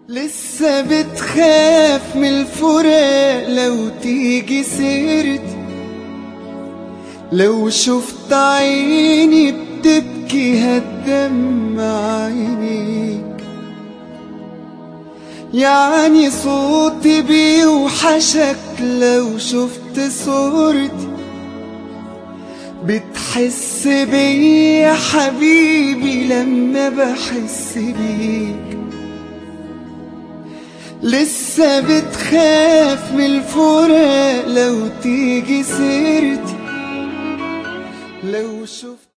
لسه بتخاف من الفراق لو تيجي سيرتي لو شفت عيني بتبكي هتدمع عينيك يعني صوتي بيوحشك لو شفت صورتي بتحس بيا حبيبي لما بحس بيك لسه بتخاف من الفراق لو تيجي سيرتي لو شفت